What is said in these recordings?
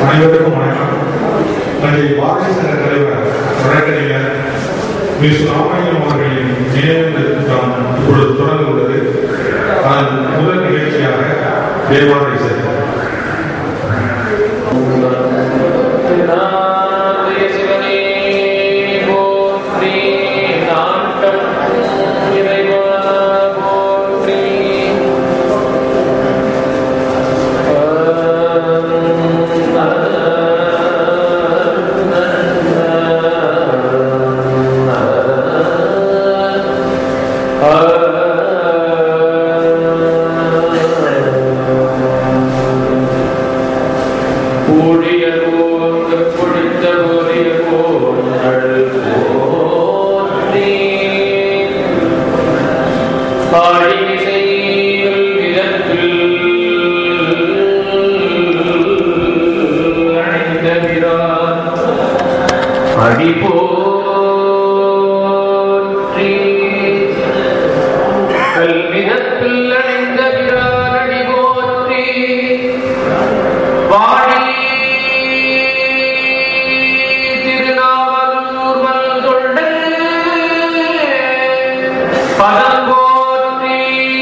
அனைவருக்கும் வணக்கம் தந்தை பாரதிய சங்க தலைவர் வழக்கறிஞர் மிஸ் ராமாயணம் அவர்களின் நினைவு திட்டம் இப்பொழுது தொடங்க உள்ளது அதன் முதல் நிகழ்ச்சியாக தேவாலய சேர்க்கும் கூடியதோர்ந்து பொழித்த போதியதோர் நடுல் போற்றி. ஆழிசையில் விதத்தில் அணைந்த பிரான் அடி போற்றி கல்விதத்தில் அணைந்த பிரான் அடி போற்றி வாடி திருநாவலூர் வந்தொண்டு பதம் போற்றி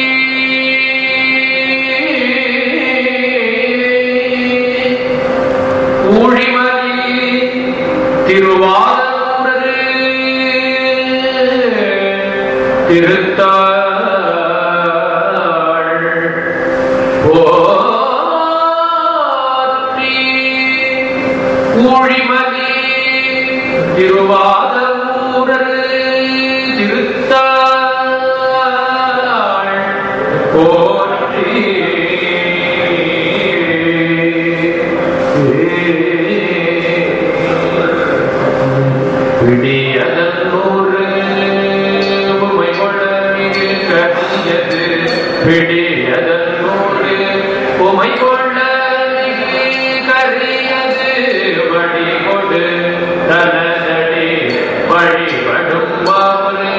ஊழிமதி திருவாரூரரு திருத்தாள் போற்றி ஊழிமதி திருவாதூரர் திருத்தாள் போற்றி பிடியதன்னூறு உமை கொள்ளமிகு கடியது பிடியதன்னூறு உமை கொள்ளமிகு கரியது வழி கொடு தனதடி வழிபடும் மாமனே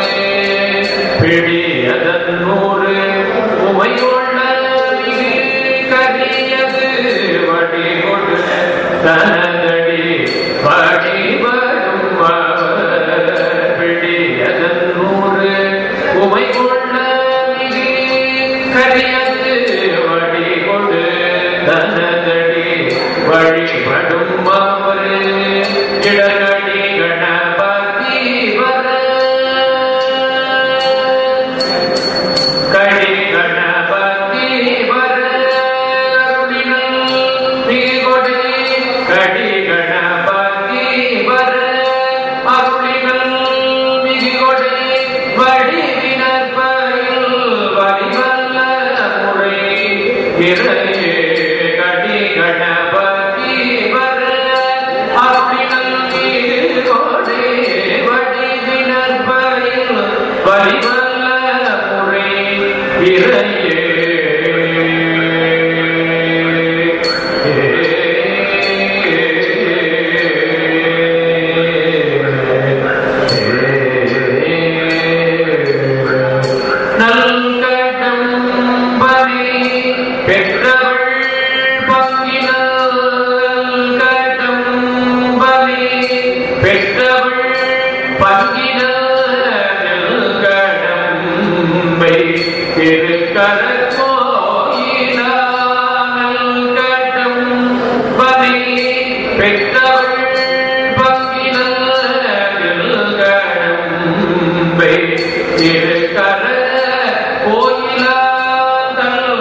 பிடியதன்னூறு உமை கொள்ளமிகு கரியது வழி கொடு தனதடி வழிபடும் அவர் பிடியதன்னூறு உமை கொள்ள மிகு கரியது வழி கொடு தனதடி வழிபடும் அவர் இடகடி கணபதி வர கடி கணபதி வர அருளினல் நீகொடி கடி கணபதி வர அருளினல் மிகுகொடி வடிவினர் பயில் வடிவல்ல முறை இறையே கடி கணபதி வர அருளினல் மிகுகொடி வடிவினர் பயில் வடிவல்ல முறை இறையே நல்கடம்பரி பெற்றவள் பங்கினல் கடம்பரி பெற்றவள் பங்கினல் கடம்பை திருக்கர கோயிலானல் கடம்பரி பெற்றவள் பங்கினல் கடம்பை திருக்கர கோயிலாதல்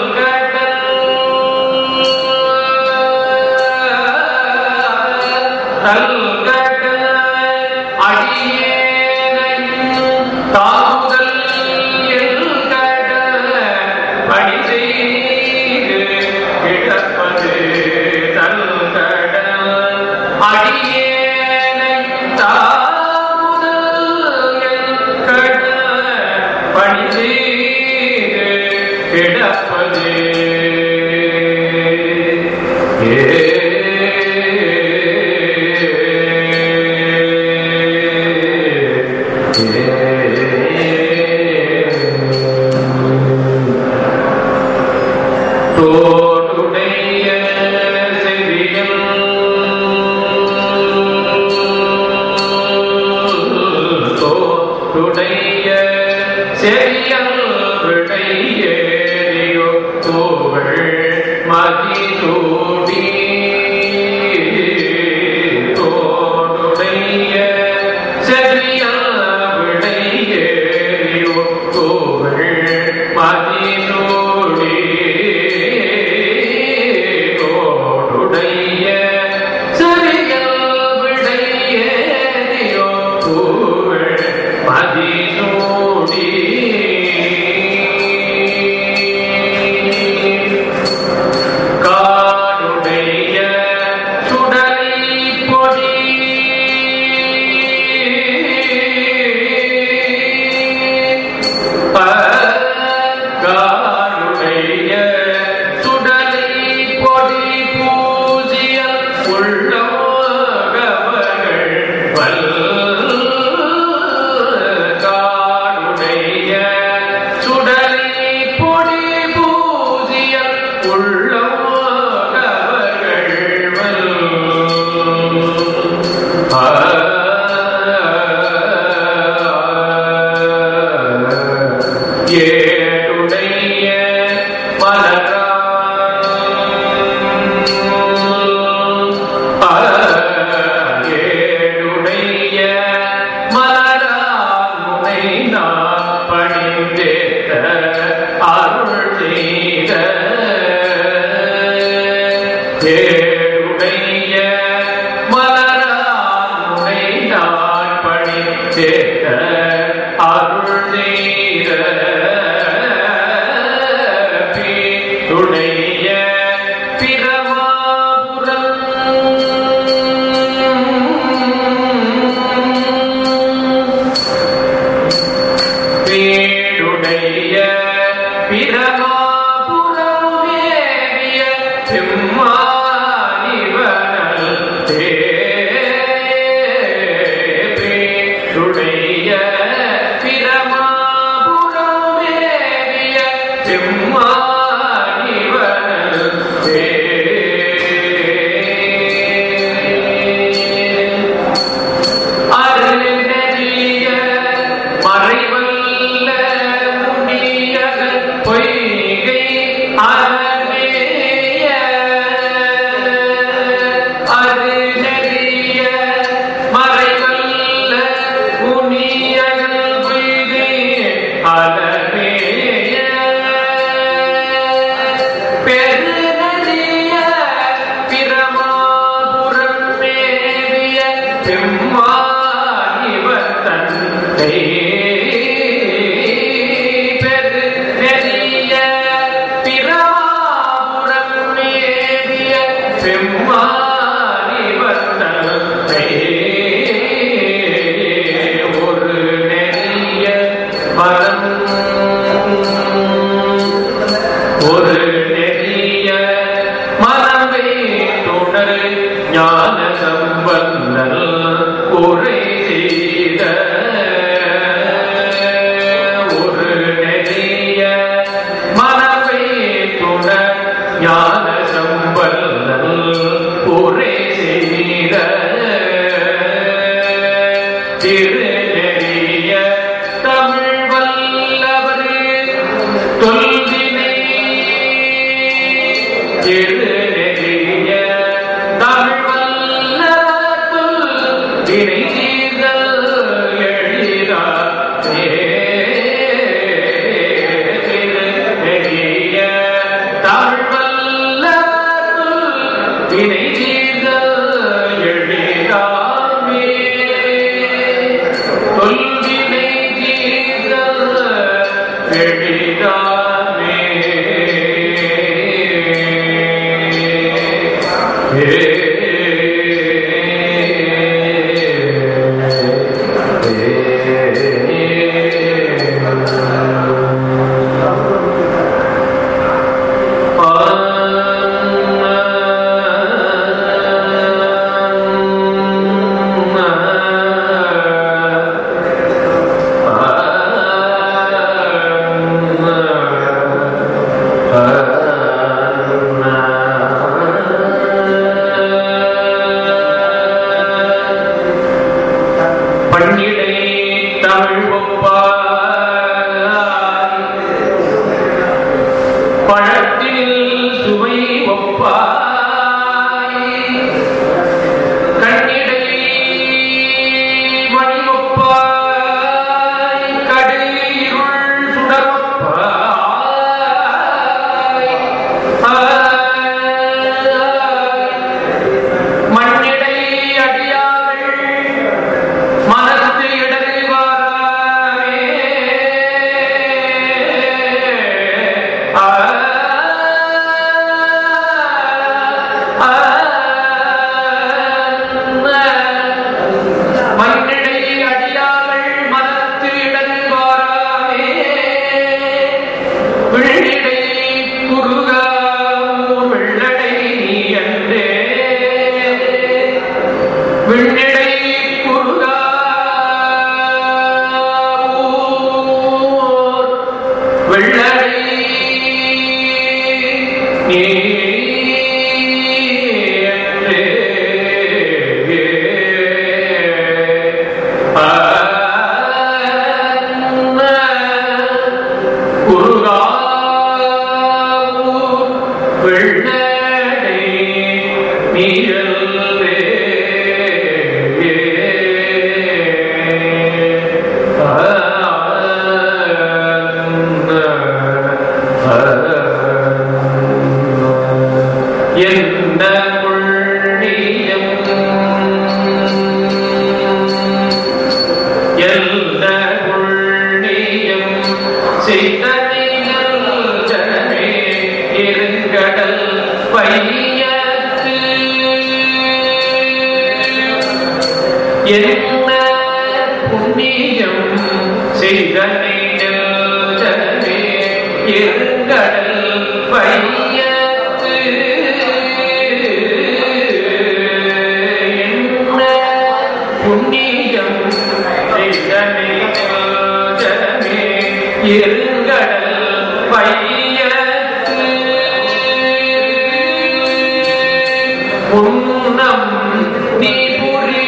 கடல் அடியேனையும் தாங்குதல் எல் கடல் பணி செய்து கிடப்பது தல் கடல் அடியேனையும் தாங்குதல் எல் கடல் பணி செய்து கிடப்பது ஏ மதிசூடி தோடுடைய செவிய விடையேறி ஒட்டுகள் மதிசூடி தோடுடைய செவிய விடையேறி ஒட்டுகள் மதிசூடி காடுடைய சுடலை பொடி காடுடைய சுடலை பொடி பூஜிய உள்ளவர்கள் வல் காடுடைய சுடலை பொடி பூஜிய உள்ளவர்கள் வல் ஏடுடைய மலரான் ஏடுடைய மலரான் முனை நான் பணிந்தேத்த அருள் செய்த ஏடுடைய மலரான் முனை நான் பணிந்தேத்த அருள் செய்த துணைய பிரமாபுரம் வீடுடைய பிரமாபுரம் வேவிய செம்மானிவனல் வீடுடைய பிரமாபுரம் வேவிய செம்மானிவனல் அருணரிய மறைவல்ல முடிய பொய்கை அறமேய அருணரிய மறைவல்ல முனியகள் பொய்கை அறமேய பெருநதிய பிரமாபுரம் மேவிய செம்மானிவத்தன் பெருநதிய பிரமாபுரம் மேவிய செம்மானிவத்தன் ஒரு நெறிய மரம் ஒரு நெறிய மரபை தொடர் ஞான சம்பந்தல் உரை செய்த ஒரு நெறிய மரபை தொடர் ஞான சம்பந்தல் உரை செய்த திருநெறிய தமிழ் வல்லவர் தொல்வினை எழுநெறிய தமிழ் வல்லவர் தொல்வினை தீர்தல் எளிதா திருநெறிய தமிழ் வல்லவர் தொல்வினை தீர்தல் எளிதாமே விண்ணடை குருகா வெள்ளடை வெள்ளடை நீரல்வே என்ன புண்ணியம் எல்ல புண்ணியம் செய்தனிகள் ஜனமே இருங்கடல் பையத்து என்ன புண்ணியம் செய்தனிகள் ஜனமே இருங்கடல் பையத்து என்ன புண்ணியம் செய்தனிகள் ஜனமே இருங்கடல் பையத்து உன்னம் நீ புரி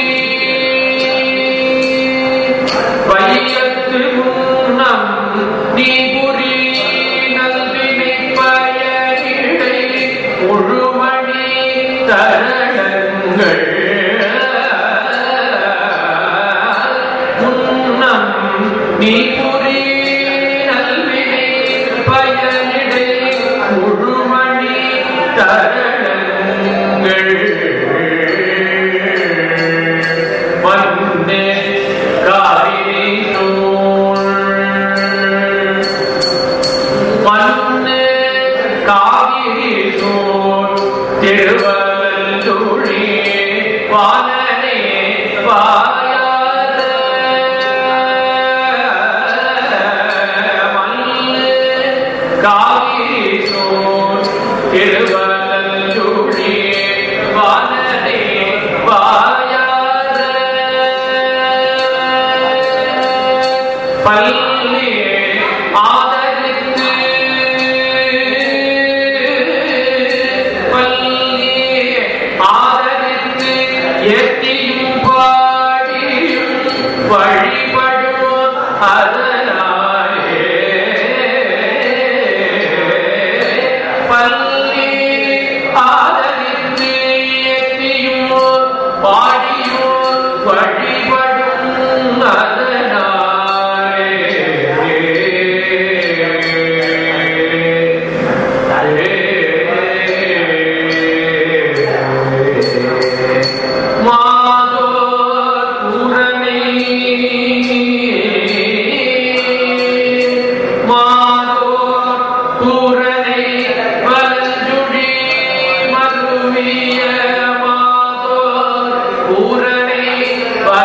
வையத்து உன்னம் நீ புரி நல்வினை பயனிடை முழுமணி தரணங்கள் உன்னம் நீ புரி நல்வினை பயனிடை முழுமணி தரணங்கள் மன்னே காரினி மண்ணு காவிரி சோர் திருவள்ளூழி வானனே வாயாத மண்ணு காவிரி சோர் திருவள்ளூழி வானனே வாயாத பள்ளி ஆதரித்து பள்ளி ஆதரித்து எத்தியும் பாடியும் வழிபடும் அதனாலே பள்ளி ஆதரித்து எத்தியும் பாடியும் வழிபடும் அதனாலே மாதோர் பூரணி மாதோர் பூரணி வலஞ்சுழி மதுவிய மாதோர் பூரணி வ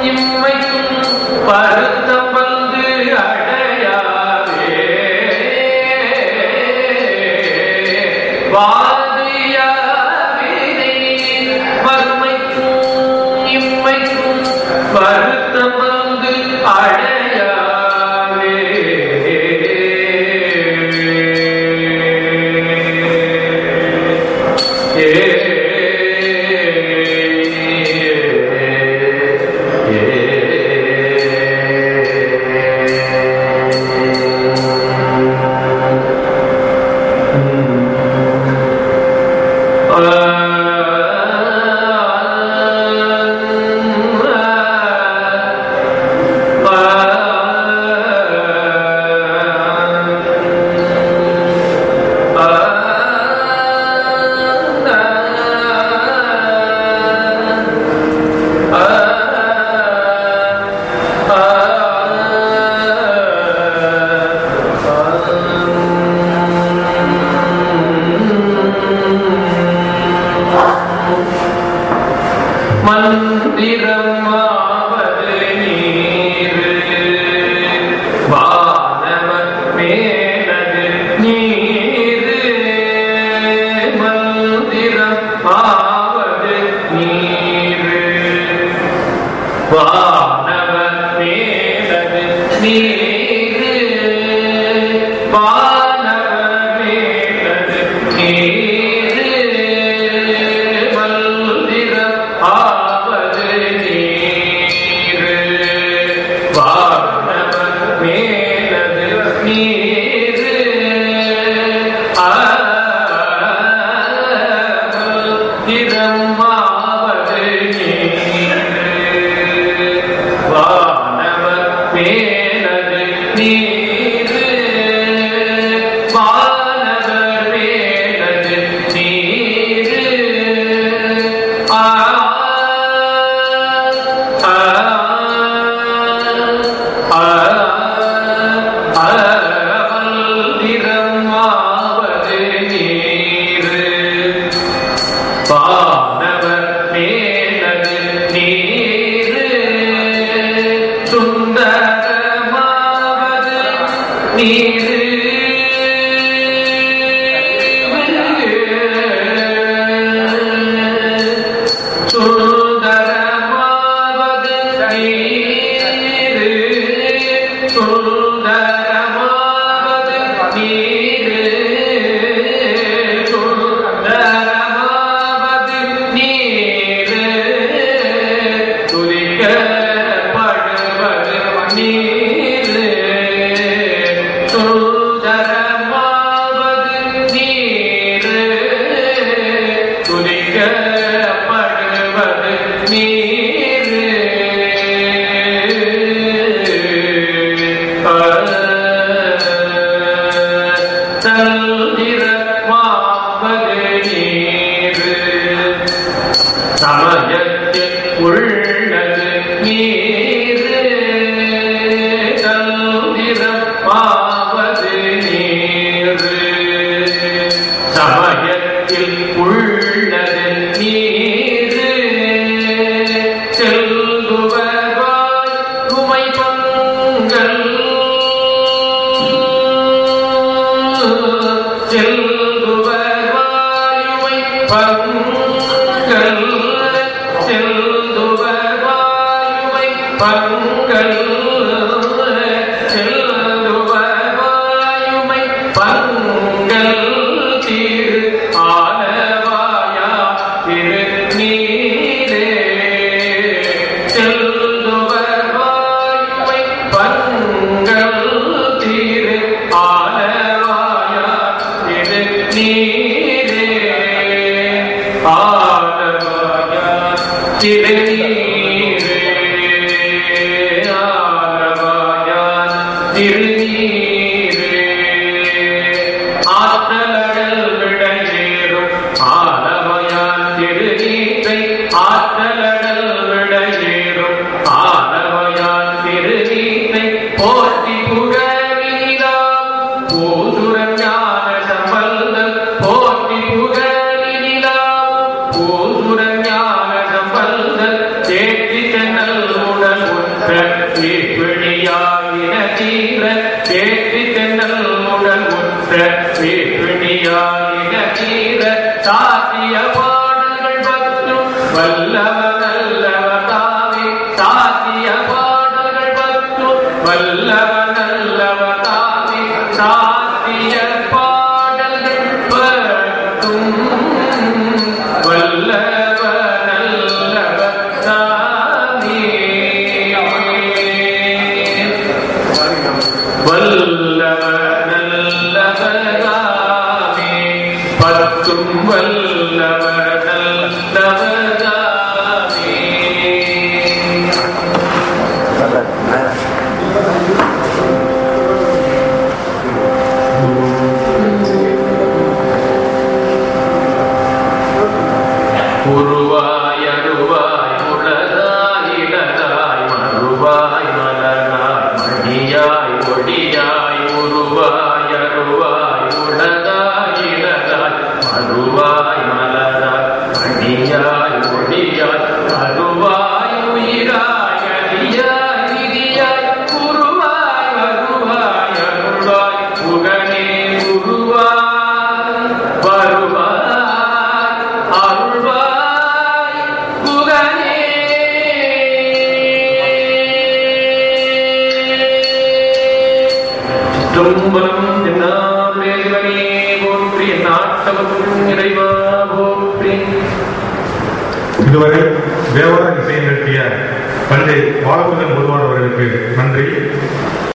இம்மைக்கும் பருத்த பந்து அடையாவே வாதியாவினை வறுமைக்கும் இம்மைக்கும் பருத்த பந்து அடையாவே மந்திரமாவது நீர் வானவர் மேலது நீர் மந்திரமாவது நீர் வானவர் மேலது நீர் வானவர் மேலது நீர் மந்திரம் ஆவது நீர் வானவர் மேலது நீர் மந்திரமாவது நீர் வானவர் மேலது நீர் வானவர் மேலது நீர் ஆ ஆ ஆ ஆ மந்திரமாவது நீர் வானவர் மேலது நீர் சுந்தரமாவது நீர் சுந்தரமாவது நீர் சுந்தரமாவது நீர் சுந்தரமாவது நீர் துதிக்கப்படுவது நீர் சுந்தரமாவது நீர் துதிக்கப்படுவது நீர் சமயத்தில் உள்ளது நீர் தந்திரம் பாவது நீர் சமயத்தில் உள்ளது நீர் செல்குவராய் குமை பங்கள் செல்குவராயுமை பங்கள் செல்குவராயுமை பங்கள் செல்குவராயுமை பங்கள் திரு ஆலவாயா திரு நீரே செல்லுவர்வாயுமை பங்கள் திரு ஆலவாயா திரு நீரே ஆலவாயா திரு நீரே ஆலவாயா திரு பிணியாயின தீர கேட்டி தென்னல் உடல் உற்ற பிணியாயின தீர சாத்திய பாடல்கள் பற்றும் வல்லவ நல்லவ தாவே சாத்திய பாடல்கள் பற்றும் வல்லவ நல்லவ தாவே சாத்திய பாடல்கள் பற்றும் வல்லவ நல்லவ தாவே வல்லவ நல்லவராமே பத்தும் வல்லவ நல்லவராமே உருவாய் அருவாய் உளதாய் இளதாய் மறுவாய் மலராய் மணியாய் ஒடியாய் உருவாய் அருவாய் உளதாய் இளதாய் மறுவாய் மலராய் மணியாய் ஒடியாய் அருவாய் உயிராய் அடியாய் விதியாய் உருவாய் வருவாய் அருள்வாய் புகனே உருவாய் வருவாய் அருள்வாய் புகனே துன்பம் என்னாமே போற்றி நாட்டவர்க்கும் இறைவா போற்றி இதுவரை தேவராஜ் இசை நிறுத்திய பண்டை பாலமுருகன் முருகன்